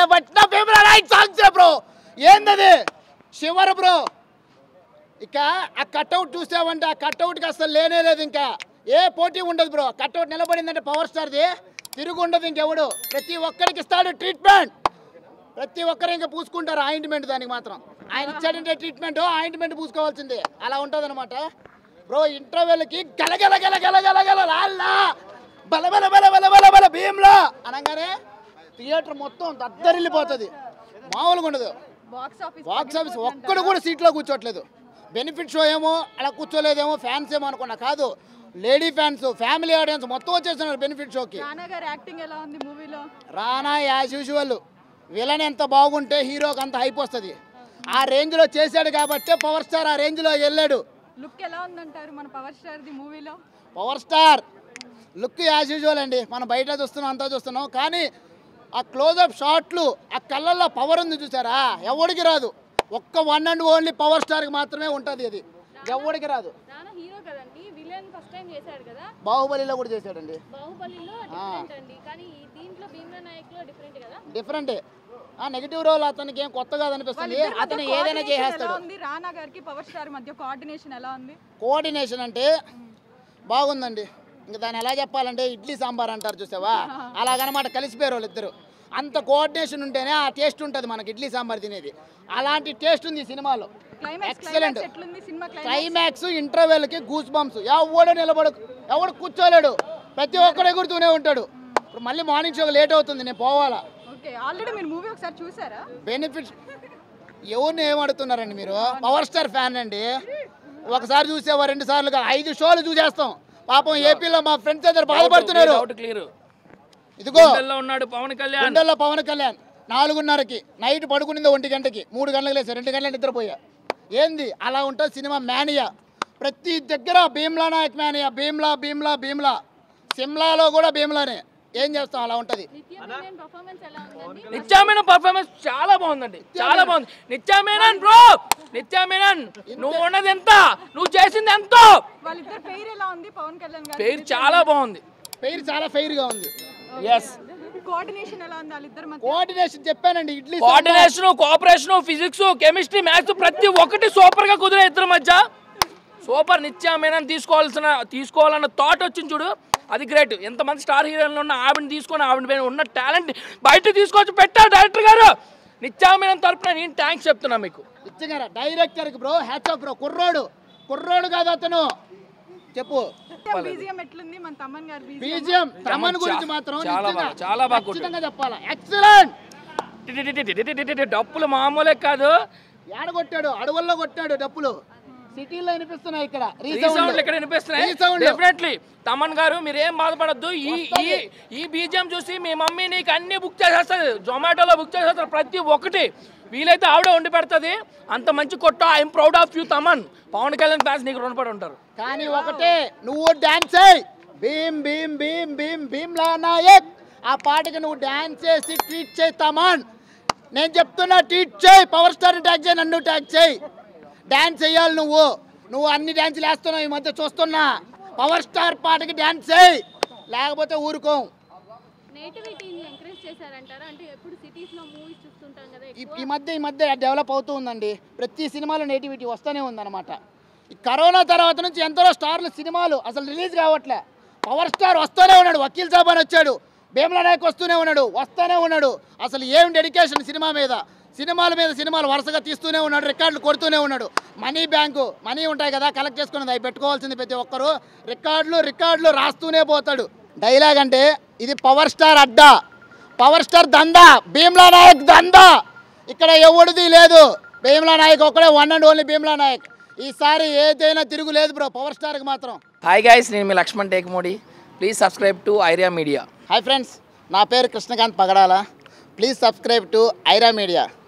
పట్టిన Bheemla Naik songs bro ఏందది శివర్ bro ఇక ఆ కట్అవుట్ చూసావంటే ఆ కట్అవుట్కి అసలు లేనే లేదు ఇంకా ఏ పోటీ ఉండదు బ్రో కట్అవుట్ నిలబడిందంటే పవర్ స్టార్ది తిరుగు ఉండదు ఇంకెవడు ప్రతి ఒక్కరికి ఇస్తాడు ట్రీట్మెంట్ ప్రతి ఒక్కరు ఇంకా పూసుకుంటారు ఆయింట్మెంట్ దానికి మాత్రం ఆయన ఇచ్చాడంటే ట్రీట్మెంట్ ఆయింట్మెంట్ పూసుకోవాల్సిందే అలా ఉంటుంది అనమాట బ్రో ఇంటర్వెల్కి గలగల గల గల గల గల లాల్లా బల బల బల బల బల బల భీమ్లా అనగానే థియేటర్ మొత్తం దద్దరిల్లిపోతుంది మామూలుగా ఉండదు బాక్స్ ఆఫీస్ బాక్స్ ఆఫీస్ ఒక్కడు కూడా సీట్లో కూర్చోట్లేదు బెనిఫిట్ షో ఏమో అలా కూర్చోలేదేమో ఫ్యాన్స్ ఏమో అనుకున్నా కాదు లేడీ ఫ్యాన్స్ ఫ్యామిలీ ఆడియన్స్ మొత్తం వచ్చేస్తున్నారు బెనిఫిట్ షోకి రానా గారి యాక్టింగ్ ఎలా ఉంది మూవీలో రానా యాజ్ యూజువల్ విలన్ ఎంత బాగుంటే హీరోకి అంత హైప్ వస్తుంది ఆ రేంజ్లో చేశాడు కాబట్టే పవర్ స్టార్ ఆ రేంజ్లో వెళ్ళాడు లుక్ ఎలా ఉందంటారు మన పవర్ స్టార్ ది మూవీలో power star look as usual అండి మనం బయట చూస్తున్నాం అంతా చూస్తున్నాం కానీ ఆ క్లోజప్ షాట్లు ఆ కళ్ళల్లో పవర్ ఉంది చూసారా ఎవడికి రాదు ఒక్క వన్ అండ్ ఓన్లీ పవర్ స్టార్కి మాత్రమే ఉంటుంది అది ఎవడికి రాదు రానా హీరో కదండి విలన్ ఫస్ట్ టైం చేశాడు కదా బాహుబలిలో కూడా చేశాడండి బాహుబలిలో డిఫరెంట్ అండి కానీ ఈ దీంట్లో భీమ్లా నాయక్ లో డిఫరెంట్ కదా డిఫరెంటే ఆ నెగిటివ్ రోల్ అతనికి ఏం కొత్త కాదు అనిపిస్తుంది అతను ఏదైనా ఎలా చేసేస్తాడు ఉంది రానా గారికి పవర్ స్టార్ మధ్య కోఆర్డినేషన్ ఎలా ఉంది కోఆర్డినేషన్ అంటే బాగుందండి ఇంకా దాన్ని ఎలా చెప్పాలంటే ఇడ్లీ సాంబార్ అంటారు చూసావా అలాగనమాట కలిసిపోయారు వాళ్ళిద్దరు అంత కోఆర్డినేషన్ ఉంటేనే ఆ టేస్ట్ ఉంటుంది మనకి ఇడ్లీ సాంబార్ తినేది అలాంటి టేస్ట్ ఉంది ఈ సినిమాలో క్లైమాక్స్ ఎక్సలెంట్ క్లైమాక్స్ ఎట్లుంది సినిమా క్లైమాక్స్ క్లైమాక్స్ ఇంటర్వెల్కి గూస్ బంప్స్ ఎవడు నిలబడు ఎవడు కూర్చోలేడు ప్రతి ఒక్కడు ఎగురుతూనే ఉంటాడు ఇప్పుడు మళ్ళీ మార్నింగ్ షోకి లేట్ అవుతుంది నేను పోవాలా ఓకే ఆల్రెడీ మీరు మూవీ ఒకసారి చూసారా బెనిఫిట్స్ ఎవరిని ఏమడుతున్నారండి మీరు పవర్ స్టార్ ఫ్యాన్ అండి ఒకసారి చూసేవా రెండు సార్లుగా ఐదు షోలు చూసేస్తాం పాపం ఏపీలో మా ఫ్రెండ్స్ అందరు బాధపడుతున్నారు డౌట్ క్లియర్ ఇదిగో గుండెల్లో ఉన్నాడు పవన్ కళ్యాణ్ గుండెల్లో పవన్ కళ్యాణ్ నాలుగున్నరకి నైట్ పడుకునింది ఒంటి గంటకి మూడు గంటలకు లేసా రెండు గంటలకు నిద్రపోయా ఏంది అలా ఉంటుంది సినిమా మేనియా ప్రతి దగ్గర భీమ్లా నాయక్ మేనియా భీమ్లా భీమ్లా భీమ్లా సిమ్లాలో కూడా భీమ్లానే ఏం చేస్తాం అలా ఉంటుంది నిత్య మీనన్ పర్ఫార్మెన్స్ ఎలా ఉందండి నిత్యామేనన్ పర్ఫార్మెన్స్ చాలా బాగుందండి చాలా బాగుంది నిత్యామేనన్ బ్రో నిత్యామేనన్ నువ్వు ఉన్నది ఎంత నువ్వు చేసింది ఎంతో వాళ్ళిద్దరు పేరు ఎలా ఉంది పవన్ కళ్యాణ్ గారి పేరు చాలా బాగుంది పేరు చాలా ఫెయిర్గా ఉంది ఎస్ కోఆర్డినేషన్ ఎలా ఉంది వాళ్ళిద్దరి మధ్య కోఆర్డినేషన్ చెప్పానండి idli coordination cooperation physics chemistry maths ప్రతి ఒక్కటి సూపర్ గా కుదిరే ఇద్దరి మధ్య సూపర్ నిత్యమేనని తీసుకోవాల్సిన తీసుకోవాలన్న థాట్ వచ్చింది చూడు అది గ్రేట్ ఎంతమంది స్టార్ హీరోలు ఉన్న ఆవిడని తీసుకొని ఆవిడ పైన ఉన్న టాలెంట్ బయట తీసుకొచ్చి పెట్టా డైరెక్టర్ గారు నిత్యామేనన్ తరపున నేను థ్యాంక్స్ చెప్తున్నా మీకు ఇచ్చగారా డైరెక్టర్కి బ్రో హ్యాచ్ ఆఫ్ బ్రో కుర్రోడు కుర్రోడు కాదు అతను చెప్పు బీజిఎం ఎట్లుంది మన తమన్ గారి బీజిఎం బీజిఎం తమన్ చా- గురించి మాత్రం చాలా నిజంగా బాగా- చాలా బాగా కొట్టాడు. ఖచ్చితంగా చెప్పాలా ఎక్సలెంట్ డప్పులు మామూలే కాదు ఏడ కొట్టాడు అడవుల్లో కొట్టాడు డప్పులు సిటీలో వినిపిస్తున్నాయి ఇక్కడ రీసౌండ్ ఇక్కడ వినిపిస్తున్నాయి రీసౌండ్ డెఫినెట్లీ తమన్ గారు మీరు ఏం బాధపడద్దు ఈ ఈ ఈ బీజియం చూసి మీ మమ్మీ నీకు అన్ని బుక్ చేసేస్తుంది జొమాటోలో బుక్ చేసేస్తారు ప్రతి ఒక్కటి వీలైతే ఆవిడ వండి పెడుతుంది అంత మంచి కొట్ట I'm proud of you Thaman Pawan Kalyan fans నీకు రుణపడి ఉంటారు కానీ ఒకటే నువ్వు డాన్స్ చేయి భీమ్ భీమ్ భీమ్ భీమ్ భీమ్ లా నాయక్ ఆ పాటకి నువ్వు డాన్స్ చేసి ట్వీట్ చేయి తమాన్ నేను చెప్తున్నా ట్వీట్ చేయి పవర్ స్టార్ ట్యాగ్ చేయి నన్ను ట్యాగ్ చేయి డాన్స్ చేయాలి నువ్వు నువ్వు అన్ని డాన్సులు వేస్తున్నావు ఈ మధ్య చూస్తున్నా పవర్ స్టార్ పాటకి డాన్స్ చేయి లేకపోతే ఊరుకోం నేటివిటీని ఎంకరేజ్ చేశారంటారా అంటే ఎప్పుడు సిటీస్ లో మూవీస్ చూస్తుంటాం కదా ఈ ఎక్కువ ఈ మధ్య ఈ మధ్య డెవలప్ అవుతూ ఉందండి ప్రతి సినిమాలో నేటివిటీ వస్తూనే ఉందన్నమాట ఈ కరోనా తర్వాత నుంచి ఎందరో స్టార్లు సినిమాలు అసలు రిలీజ్ కావట్లే పవర్ స్టార్ వస్తూనే ఉన్నాడు వకీల్ సాబ్ అని వచ్చాడు భీమలా నాయక్ వస్తూనే ఉన్నాడు వస్తూనే ఉన్నాడు అసలు ఏం డెడికేషన్ సినిమా మీద సినిమాల మీద సినిమాలు వరుసగా తీస్తూనే ఉన్నాడు రికార్డులు కొడుతూనే ఉన్నాడు మనీ బ్యాంకు మనీ ఉంటాయి కదా కలెక్ట్ చేసుకున్నది అవి పెట్టుకోవాల్సింది ప్రతి ఒక్కరు రికార్డులు రికార్డులు రాస్తూనే పోతాడు డైలాగ్ అంటే ఇది పవర్ స్టార్ అడ్డా పవర్ స్టార్ దందా భీమ్లా నాయక్ దందా ఇక్కడ ఎవడిది లేదు భీమ్లా నాయక్ ఒక్కడే one and only Bheemla Nayak ఈసారి ఏదైనా తిరుగులేదు బ్రో పవర్ స్టార్కి మాత్రం హాయ్ గైస్ నేను మీ లక్ష్మణ్ టేక్మోడి please subscribe to Aira media hi friends నా పేరు Krishnakanth Pagadala please subscribe to Aira media